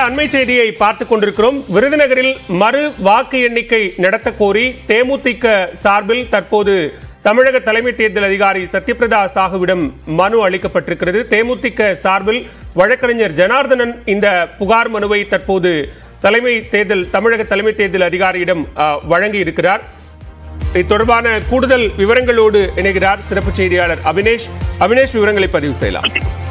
அண்மை செய்தியை பார்த்துக் கொண்டிருக்கிறோம் விருதுநகரில் மறு வாக்கு எண்ணிக்கை நடத்த கோரி தேமுதிக சார்பில் தற்போது தமிழக தலைமை தேர்தல் அதிகாரி சத்யபிரதா சாகுவிடம் மனு அளிக்கப்பட்டிருக்கிறது தேமுதிக சார்பில் வழக்கறிஞர் ஜனார்தனன் இந்த புகார் மனுவை தற்போது தலைமை தேர்தல் தமிழக தலைமை தேர்தல் அதிகாரியிடம் அஹ், வழங்கி இருக்கிறார் இது தொடர்பான கூடுதல் விவரங்களோடு இணைகிறார் சிறப்பு செய்தியாளர் அபினேஷ் அபினேஷ் விவரங்களை பதிவு செய்யலாம்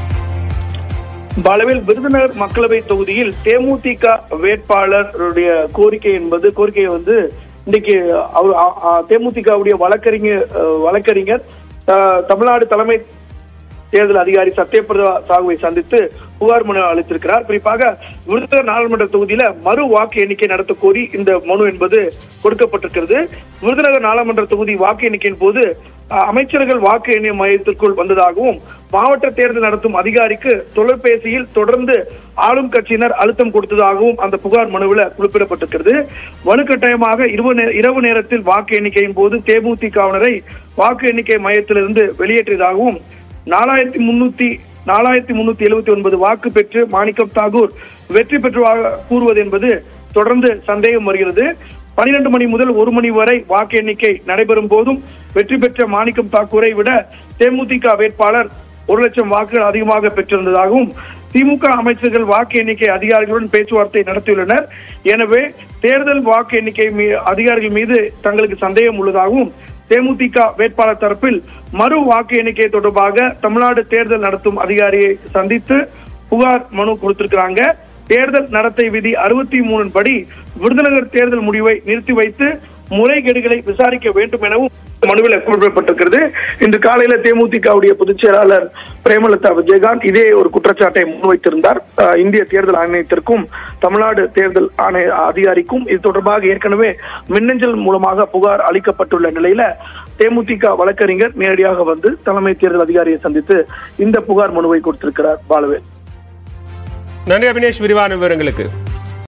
பலவில் விருதுநகர் மக்களவை தொகுதியில் தேமுதிக வேட்பாளருடைய கோரிக்கை என்பது கோரிக்கையை வந்து இன்னைக்கு அவர் அ- அ- தேமுதிகவுடைய வழக்கறிஞர் அஹ், வழக்கறிஞர் அஹ், தமிழ்நாடு தலைமை தேர்தல் அதிகாரி சத்யபிரதா சாகுவை சந்தித்து புகார் மனு அளித்திருக்கிறார் குறிப்பாக விருதுநகர் நாடாளுமன்ற தொகுதியில மறு வாக்கு எண்ணிக்கை நடத்த கோரி இந்த மனு என்பது கொடுக்கப்பட்டிருக்கிறது விருதுநகர் நாடாளுமன்ற தொகுதி வாக்கு எண்ணிக்கையின் போது அஹ், அமைச்சர்கள் வாக்கு எண்ணிய மையத்திற்குள் வந்ததாகவும் மாவட்ட தேர்தல் நடத்தும் அதிகாரிக்கு தொலைபேசியில் தொடர்ந்து ஆளும் கட்சியினர் அழுத்தம் கொடுத்ததாகவும் அந்த புகார் மனுவில் குறிப்பிடப்பட்டிருக்கிறது வலுக்கட்டாயமாக இரவு நே- இரவு நேரத்தில் வாக்கு எண்ணிக்கையின் போது தேமுதிகவினரை வாக்கு எண்ணிக்கை மையத்திலிருந்து வெளியேற்றியதாகவும் நாலாயிரத்தி முன்னூத்தி நாலாயிரத்தி முன்னூத்தி எழுபத்தி ஒன்பது வாக்கு பெற்று மாணிக்கம் தாகூர் வெற்றி பெற்றதாக கூறுவது என்பது தொடர்ந்து சந்தேகம் வருகிறது பனிரெண்டு மணி முதல் ஒரு மணி வரை வாக்கு எண்ணிக்கை நடைபெறும் போதும் வெற்றி பெற்ற மாணிக்கம் தாக்கூரை விட தேமுதிக வேட்பாளர் ஒரு லட்சம் வாக்குகள் அதிகமாக பெற்றிருந்ததாகவும் திமுக அமைச்சர்கள் வாக்கு எண்ணிக்கை அதிகாரிகளுடன் பேச்சுவார்த்தை நடத்தியுள்ளனர் எனவே தேர்தல் வாக்கு எண்ணிக்கை மீ- அதிகாரிகள் மீது தங்களுக்கு சந்தேகம் உள்ளதாகவும் தேமுதிக வேட்பாளர் தரப்பில் மறு வாக்கு எண்ணிக்கை தொடர்பாக தமிழ்நாடு தேர்தல் நடத்தும் அதிகாரியை சந்தித்து புகார் மனு கொடுத்திருக்கிறாங்க தேர்தல் நடத்தை விதி அறுபத்தி மூணின் படி விருதுநகர் தேர்தல் முடிவை நிறுத்தி வைத்து முறைகேடுகளை விசாரிக்க வேண்டும் எனவும் மனுவில் குறிப்பிடப்பட்டிருக்கிறது இன்று காலையில தேமுதிகவுடைய பொதுச் செயலாளர் பிரேமலதா விஜயகாந்த் இதே ஒரு குற்றச்சாட்டை முன்வைத்திருந்தார் அஹ், இந்திய தேர்தல் ஆணையத்திற்கும் தமிழ்நாடு தேர்தல் ஆணைய அதிகாரிக்கும் இது தொடர்பாக ஏற்கனவே மின்னஞ்சல் மூலமாக புகார் அளிக்கப்பட்டுள்ள நிலையில தேமுதிக வழக்கறிஞர் நேரடியாக வந்து தலைமை தேர்தல் அதிகாரியை சந்தித்து இந்த புகார் மனுவை கொடுத்திருக்கிறார் பாலவேல் நன்றி அபினேஷ் விரிவான விவரங்களுக்கு